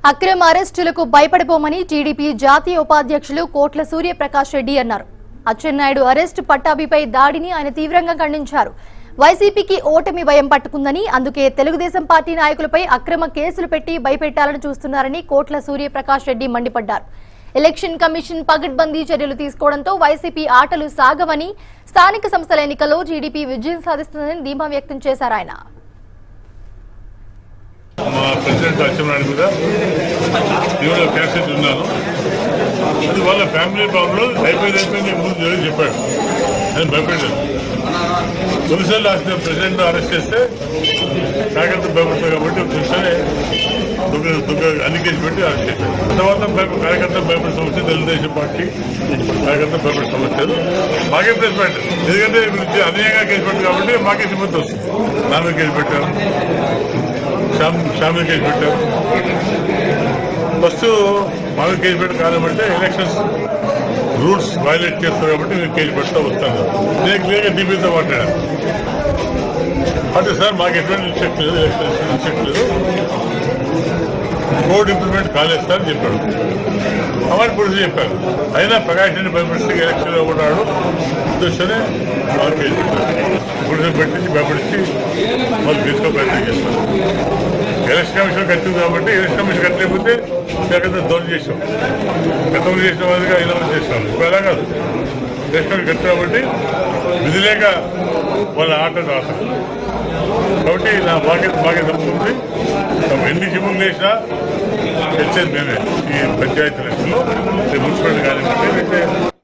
అక్రమ అరెస్టులకు భయపడిపోమని టీడీపీ జాతీయ ఉపాధ్యక్షులు కోట్ల సూర్యప్రకాష్ రెడ్డి అన్నారు అచ్చెన్నాయుడు అరెస్టు పట్టాభిపై దాడిని ఆయన తీవ్రంగా ఖండించారు వైసీపీకి ఓటమి భయం పట్టుకుందని అందుకే తెలుగుదేశం పార్టీ నాయకులపై అక్రమ కేసులు పెట్టి భయపెట్టాలని చూస్తున్నారని కోట్ల సూర్యప్రకాష్ రెడ్డి మండిపడ్డారు ఎలక్షన్ కమిషన్ పగడ్బందీ చర్యలు తీసుకోవడంతో వైసీపీ ఆటలు సాగవని స్థానిక సంస్థల ఎన్నికల్లో టీడీపీ విజయం సాధిస్తుందని ధీమా వ్యక్తం చేశారు ఆయన మా ప్రెసిడెంట్ అచ్చెన్నాయుడు మీద తీవ్ర క్యాసెట్ ఉన్నాను అది వాళ్ళ ఫ్యామిలీ ప్రాబ్లం అయిపోయింది అయిపోయింది ముందు జరిగి చెప్పాడు నేను భయపడ్డాను తొలిసారి లాస్ట్ ప్రెసిడెంట్ అరెస్ట్ చేస్తే కార్యకర్త భయపడతారు కాబట్టి ఒకసారి దొంగ దొంగ అన్ని కేసు పెట్టి అరెస్ట్ చేశారు తర్వాత భయప- కార్యకర్త భయపడే సమస్య తెలుగుదేశం పార్టీ కార్యకర్త భయపడే సమస్య మాకే ప్రెస్ పెట్టారు ఎందుకంటే వీళ్ళు అన్యాయంగా కేసు పెట్టారు కాబట్టి మాకే సిబ్బంది వస్తుంది నా మీద కేసు పెట్టారు శ్యామ్ శ్యామ్ కేసు పెట్టారు ఫస్ట్ మాకు కేసు పెట్ట కారణం అంటే ఎలక్షన్స్ రూల్స్ వైలేట్ చేస్తారు కాబట్టి నేను కేసు పెడతా వస్తాను నేను క్లియర్గా టీవీతో మాట్లాడాను అంటే సార్ మాకు ఎటువంటి ఇన్స్ట్రక్ట్ లేదు ఎలక్షన్ ఇన్స్ట్రక్ట్ లేదు కోడ్ ఇంప్లిమెంట్ కాలేదు సార్ అని చెప్పాడు అవార్డు పోలీసు చెప్పారు అయినా ప్రకాష్ రెడ్డి భయపడిస్తే ఎలక్షన్ లో ఉన్నాడు చూస్తేనే మాకు కేసు పెట్టారు పోలీసులు పెట్టించి భయపడించి వాళ్ళు తీసుకో ప్రయత్నం చేస్తారు ఎలక్షన్ కమిషన్ కట్టింది కాబట్టి ఎలక్షన్ కమిషన్ కట్టలేకపోతే లేకపోతే దౌర్జన్యం చేసాం గతంలో చేసిన వాళ్ళగా ఇలా చేసాం ఇప్పుడు అలా కాదు ఎలక్షన్ కమిషన్ కట్టింది కాబట్టి విధి లేక వాళ్ళ ఆట ఆట కాబట్టి నా బాధ్యత బాధ్యత తప్పుతుంది ఎన్ని జిమ్ములు వేసినా తెచ్చేది మేమే ఈ పంచాయతీ ఎలక్షన్లో మున్సిపాలిటీ కానివ్వండి లేకపోతే